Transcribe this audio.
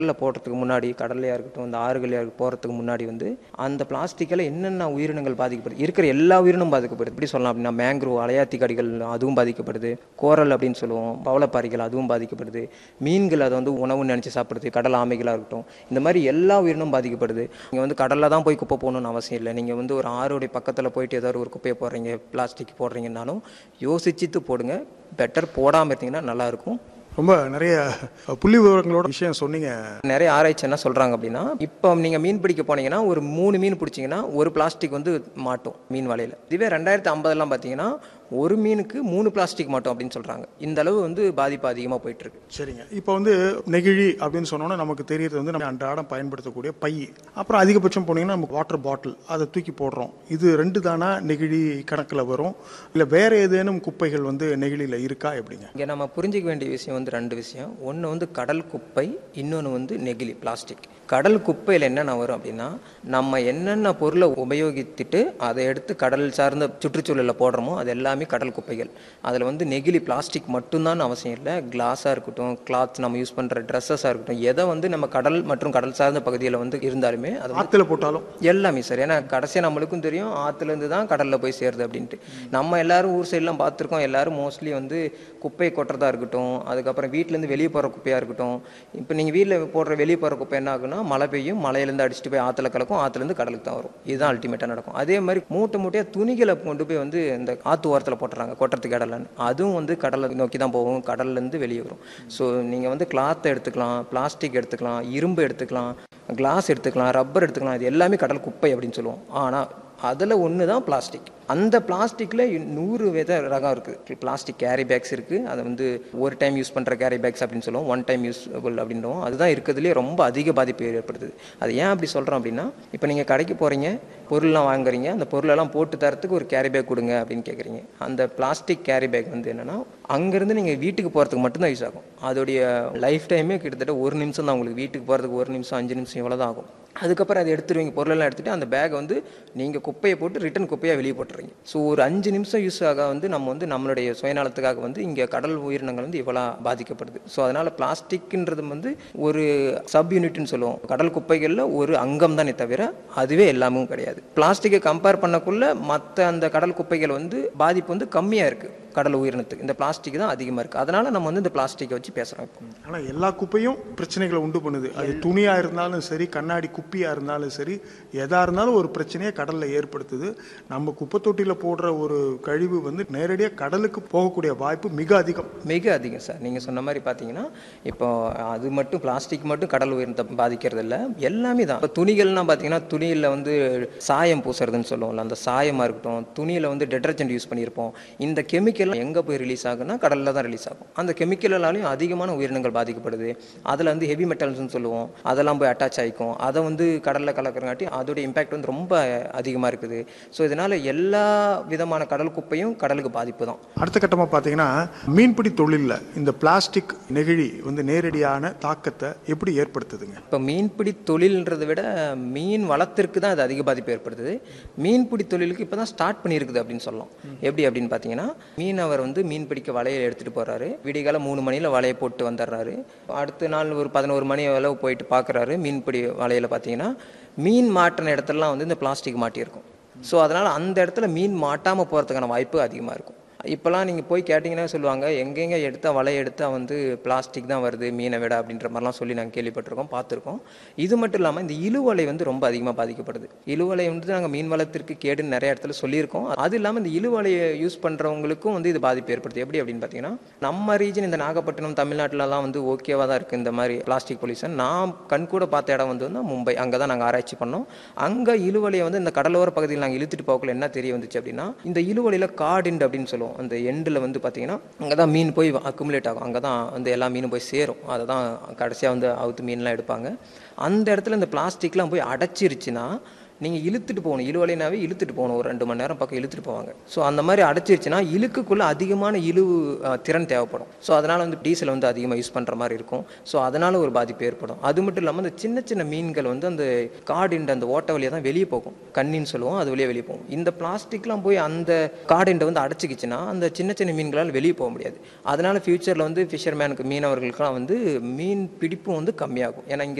கடலில் போடுறதுக்கு முன்னாடி கடல்லையாக இருக்கட்டும் இந்த ஆறுகளையாக போகிறதுக்கு முன்னாடி வந்து அந்த பிளாஸ்டிக்கில் என்னென்ன உயிரினங்கள் பாதிக்கப்படுது இருக்கிற எல்லா உயிரினும் பாதிக்கப்படுது எப்படி சொல்லலாம் அப்படின்னா மேங்க்ரூவ் அலையாத்தி கடிகள் அதுவும் பாதிக்கப்படுது கோரல் அப்படின்னு சொல்லுவோம் பவளப்பாறைகள் அதுவும் பாதிக்கப்படுது மீன்கள் அதை வந்து உணவு நினச்சி சாப்பிடுது கடல் ஆமைகளாக இருக்கட்டும் இந்த மாதிரி எல்லா உயிரினும் பாதிக்கப்படுது நீங்கள் வந்து கடலில் தான் போய் குப்பை போகணும்னு அவசியம் இல்லை நீங்கள் வந்து ஒரு ஆறுடைய பக்கத்தில் போயிட்டு ஏதாவது ஒரு குப்பையை போடுறீங்க பிளாஸ்டிக் போடுறீங்கன்னாலும் யோசிச்சுட்டு போடுங்க பெட்டர் போடாமல் இருந்தீங்கன்னா நல்லாயிருக்கும் ரொம்ப நிறைய புள்ளி விவரங்களோட விஷயம் சொன்னீங்க நிறைய ஆராய்ச்சி என்ன சொல்றாங்க அப்படின்னா இப்போ நீங்க மீன் பிடிக்க போனீங்கன்னா ஒரு மூணு மீன் பிடிச்சீங்கன்னா ஒரு பிளாஸ்டிக் வந்து மாட்டும் மீன் வலையில இதுவே ரெண்டாயிரத்தி ஐம்பதுலாம் பார்த்தீங்கன்னா ஒரு மீனுக்கு மூணு பிளாஸ்டிக் மாட்டோம் அப்படின்னு சொல்றாங்க இந்த அளவு வந்து பாதிப்பு அதிகமாக போயிட்டு இருக்கு சரிங்க இப்போ வந்து நெகிழி அப்படின்னு சொன்னோன்னா நமக்கு தெரியறது வந்து நம்ம அன்றாடம் பயன்படுத்தக்கூடிய பை அப்புறம் அதிகபட்சம் போனீங்கன்னா நமக்கு வாட்டர் பாட்டில் அதை தூக்கி போடுறோம் இது ரெண்டு தானா நெகிழி கணக்கில் வரும் இல்லை வேற ஏதேனும் குப்பைகள் வந்து நெகிழியில் இருக்கா எப்படிங்க இங்கே நம்ம புரிஞ்சிக்க வேண்டிய விஷயம் வந்து ரெண்டு விஷயம் ஒன்று வந்து கடல் குப்பை இன்னொன்று வந்து நெகிழி பிளாஸ்டிக் கடல் குப்பையில் என்னென்ன வரும் அப்படின்னா நம்ம என்னென்ன பொருளை உபயோகித்துட்டு அதை எடுத்து கடல் சார்ந்த சுற்றுச்சூழலில் போடுறோமோ அது எல்லாமே கடல் குப்பைகள் அதில் வந்து நெகிழி பிளாஸ்டிக் மட்டும்தான் அவசியம் இல்லை கிளாஸாக இருக்கட்டும் கிளாத்ஸ் நம்ம யூஸ் பண்ணுற ட்ரெஸ்ஸஸாக இருக்கட்டும் எதை வந்து நம்ம கடல் மற்றும் கடல் சார்ந்த பகுதியில் வந்து இருந்தாலுமே அது வந்து ஆற்றுல போட்டாலும் எல்லாமே சார் ஏன்னா கடைசியாக நம்மளுக்கும் தெரியும் ஆற்றுலேருந்து தான் கடலில் போய் சேருது அப்படின்ட்டு நம்ம எல்லாரும் ஊர் சைட்லாம் பார்த்துருக்கோம் எல்லாரும் மோஸ்ட்லி வந்து குப்பையை கொட்டுறதா இருக்கட்டும் அதுக்கப்புறம் வீட்டிலேருந்து வெளியே போகிற குப்பையாக இருக்கட்டும் இப்போ நீங்கள் வீட்டில் போடுற வெளியே போகிற குப்பை என்ன ஆகுன்னா மழை பெய்யும் மலையிலேருந்து அடிச்சுட்டு போய் ஆற்றுல கலக்கும் ஆற்றுலேருந்து கடலுக்கு தான் வரும் இதுதான் அல்டிமேட்டாக நடக்கும் அதே மாதிரி மூட்டை மூட்டையாக துணிகளை கொண்டு போய் வந்து இந்த ஆற்று ஓரத்தில் போட்டுறாங்க கொட்டுறதுக்கு இடலன்னு அதுவும் வந்து கடலை நோக்கி தான் போகும் கடல்லேருந்து வெளியே வரும் ஸோ நீங்கள் வந்து கிளாத்தை எடுத்துக்கலாம் பிளாஸ்டிக் எடுத்துக்கலாம் இரும்பு எடுத்துக்கலாம் கிளாஸ் எடுத்துக்கலாம் ரப்பர் எடுத்துக்கலாம் இது எல்லாமே கடல் குப்பை அப்படின்னு சொல்லுவோம் ஆனால் அதில் ஒன்று தான் பிளாஸ்டிக் அந்த பிளாஸ்டிக்கில் நூறு வித ரகம் இருக்குது பிளாஸ்டிக் கேரி பேக்ஸ் இருக்குது அதை வந்து ஒரு டைம் யூஸ் பண்ணுற கேரி பேக்ஸ் அப்படின்னு சொல்லுவோம் ஒன் டைம் யூஸ்புல் அப்படின்றோம் அதுதான் இருக்கிறதுலே ரொம்ப அதிக பாதிப்பு ஏற்படுத்துது அது ஏன் அப்படி சொல்கிறோம் அப்படின்னா இப்போ நீங்கள் கடைக்கு போகிறீங்க பொருள்லாம் வாங்குறீங்க அந்த பொருளெல்லாம் போட்டு தரத்துக்கு ஒரு கேரி பேக் கொடுங்க அப்படின்னு கேட்குறீங்க அந்த பிளாஸ்டிக் கேரி பேக் வந்து என்னென்னா அங்கேருந்து நீங்கள் வீட்டுக்கு போகிறதுக்கு மட்டும்தான் யூஸ் ஆகும் அதோடைய லைஃப் டைமே கிட்டத்தட்ட ஒரு நிமிஷம் தான் உங்களுக்கு வீட்டுக்கு போகிறதுக்கு ஒரு நிமிஷம் அஞ்சு நிமிஷம் இவ்வளோ தான் ஆகும் அதுக்கப்புறம் அதை எடுத்துருவீங்க பொருளெல்லாம் எடுத்துகிட்டு அந்த பேக்கை வந்து நீங்கள் குப்பையை போட்டு ரிட்டன் குப்பையாக வெளியே போட்டுறீங்க ஸோ ஒரு அஞ்சு நிமிஷம் யூஸ் ஆக வந்து நம்ம வந்து நம்மளுடைய சுயநலத்துக்காக வந்து இங்கே கடல் உயிரினங்கள் வந்து இவ்வளோ பாதிக்கப்படுது ஸோ அதனால் பிளாஸ்டிக்ன்றது வந்து ஒரு சப் யூனிட்னு சொல்லுவோம் கடல் குப்பைகளில் ஒரு அங்கம் தானே தவிர அதுவே எல்லாமும் கிடையாது பிளாஸ்டிக்கை கம்பேர் பண்ணக்குள்ள மற்ற அந்த கடல் குப்பைகள் வந்து பாதிப்பு வந்து கம்மியாக இருக்குது கடல் உயிரினத்துக்கு இந்த பிளாஸ்டிக் தான் அதிகமாக இருக்குது அதனால் நம்ம வந்து இந்த பிளாஸ்டிக்கை வச்சு பேசுகிறோம் இப்போ ஆனால் எல்லா குப்பையும் பிரச்சனைகளை உண்டு பண்ணுது அது துணியாக இருந்தாலும் சரி கண்ணாடி குப்பியாக இருந்தாலும் சரி எதாக இருந்தாலும் ஒரு பிரச்சனையை கடலில் ஏற்படுத்துது நம்ம குப்பை தொட்டியில் போடுற ஒரு கழிவு வந்து நேரடியாக கடலுக்கு போகக்கூடிய வாய்ப்பு மிக அதிகம் மிக அதிகம் சார் நீங்கள் சொன்ன மாதிரி பார்த்தீங்கன்னா இப்போ அது மட்டும் பிளாஸ்டிக் மட்டும் கடல் உயிரினத்தை பாதிக்கிறது இல்லை எல்லாமே தான் இப்போ துணிகள்லாம் பார்த்தீங்கன்னா துணியில் வந்து சாயம் பூசுறதுன்னு சொல்லுவோம்ல அந்த சாயமாக இருக்கட்டும் துணியில் வந்து டெட்டர்ஜென்ட் யூஸ் பண்ணியிருப்போம் இந்த கெமிக்கல் எங்கே போய் ரிலீஸ் ஆகுன்னா கடலில் தான் ரிலீஸ் ஆகும் அந்த கெமிக்கலாலையும் அதிகமான உயிரினங்கள் பாதிக்கப்படுது அதில் வந்து ஹெவி மெட்டல்ஸ்னு சொல்லுவோம் அதெல்லாம் போய் அட்டாச் ஆகிக்கும் அதை வந்து கடலில் கலக்கிறங்காட்டி அதோடைய இம்பாக்ட் வந்து ரொம்ப அதிகமாக இருக்குது ஸோ இதனால் எல்லா விதமான கடல் குப்பையும் கடலுக்கு பாதிப்பு தான் அடுத்த கட்டமாக பார்த்தீங்கன்னா மீன்பிடி தொழிலில் இந்த பிளாஸ்டிக் நெகிழி வந்து நேரடியான தாக்கத்தை எப்படி ஏற்படுத்துதுங்க இப்போ மீன்பிடி தொழில்ன்றதை விட மீன் வளத்திற்கு தான் அது அதிக பாதிப்பு ஏற்படுத்துது மீன்பிடி தொழிலுக்கு இப்போ தான் ஸ்டார்ட் பண்ணியிருக்குது அப்படின்னு சொல்லலாம் எப்படி அப்படின்னு பார்த்தீங்கன்னா மீனவர் வந்து மீன் பிடிக்க வலையை எடுத்துகிட்டு போகிறாரு விடிகால மூணு மணியில் வலையை போட்டு வந்துடுறாரு அடுத்த நாள் ஒரு பதினோரு மணி அளவு போயிட்டு பார்க்குறாரு மீன்பிடி வலையில் பார்த்தீங்கன்னா மீன் மாட்டின இடத்துலலாம் வந்து இந்த பிளாஸ்டிக் மாட்டியிருக்கும் ஸோ அதனால் அந்த இடத்துல மீன் மாட்டாமல் போகிறதுக்கான வாய்ப்பு அதிகமாக இருக்கும் இப்போலாம் நீங்கள் போய் கேட்டிங்கன்னா சொல்லுவாங்க எங்கெங்கே எடுத்தால் வலை எடுத்தால் வந்து பிளாஸ்டிக் தான் வருது மீனை விட அப்படின்ற மாதிரிலாம் சொல்லி நாங்கள் கேள்விப்பட்டிருக்கோம் பார்த்துருக்கோம் இது மட்டும் இல்லாமல் இந்த இழுவலை வந்து ரொம்ப அதிகமாக பாதிக்கப்படுது இழுவலை வந்து நாங்கள் மீன் வளத்திற்கு கேடுன்னு நிறைய இடத்துல சொல்லியிருக்கோம் அது இல்லாமல் இந்த இழுவலையை யூஸ் பண்ணுறவங்களுக்கும் வந்து இது பாதிப்பு ஏற்படுது எப்படி அப்படின்னு பார்த்தீங்கன்னா நம்ம ரீஜன் இந்த நாகப்பட்டினம் தமிழ்நாட்டிலலாம் வந்து ஓகேவாக தான் இருக்குது இந்த மாதிரி பிளாஸ்டிக் பொல்யூஷன் நான் கண் கூட பார்த்த இடம் வந்து வந்து மும்பை அங்கே தான் நாங்கள் ஆராய்ச்சி பண்ணோம் அங்கே இழுவலையை வந்து இந்த கடலோர பகுதியில் நாங்கள் இழுத்துட்டு போகக்குள்ள என்ன தெரிய வந்துச்சு அப்படின்னா இந்த இழுவலையில் காடிண்டு அப்படின்னு சொல்லுவோம் அந்த எண்டில் வந்து பார்த்தீங்கன்னா அங்கே தான் மீன் போய் அக்குமுலேட் ஆகும் அங்கே தான் வந்து எல்லா மீனும் போய் சேரும் அதை தான் கடைசியாக வந்து அவுத்து மீன்லாம் எடுப்பாங்க அந்த இடத்துல இந்த பிளாஸ்டிக்லாம் போய் அடைச்சிருச்சுன்னா நீங்கள் இழுத்துட்டு போகணும் இழுவலைனாவே இழுத்துட்டு போகணும் ஒரு ரெண்டு மணி நேரம் பக்கம் இழுத்துட்டு போவாங்க ஸோ அந்த மாதிரி அடைச்சிருச்சுன்னா இழுக்குக்குள்ளே அதிகமான இழுவு அஹ், திறன் தேவைப்படும் ஸோ அதனால் வந்து டீசல் வந்து அதிகமாக யூஸ் பண்ணுற மாதிரி இருக்கும் ஸோ அதனால் ஒரு பாதிப்பு ஏற்படும் அது மட்டும் இல்லாமல் இந்த சின்ன சின்ன மீன்கள் வந்து அந்த காடிண்ட அந்த ஓட்ட வழியாக தான் வெளியே போகும் கண்ணின்னு சொல்லுவோம் அது வழியாக வெளியே போகும் இந்த பிளாஸ்டிக்லாம் போய் அந்த காடிண்டை வந்து அடைச்சிக்கிச்சுன்னா அந்த சின்ன சின்ன மீன்களால் வெளியே போக முடியாது அதனால் ஃப்யூச்சரில் வந்து ஃபிஷர்மேனுக்கு மீனவர்களுக்கெல்லாம் வந்து மீன் பிடிப்பும் வந்து கம்மியாகும் ஏன்னா இங்கே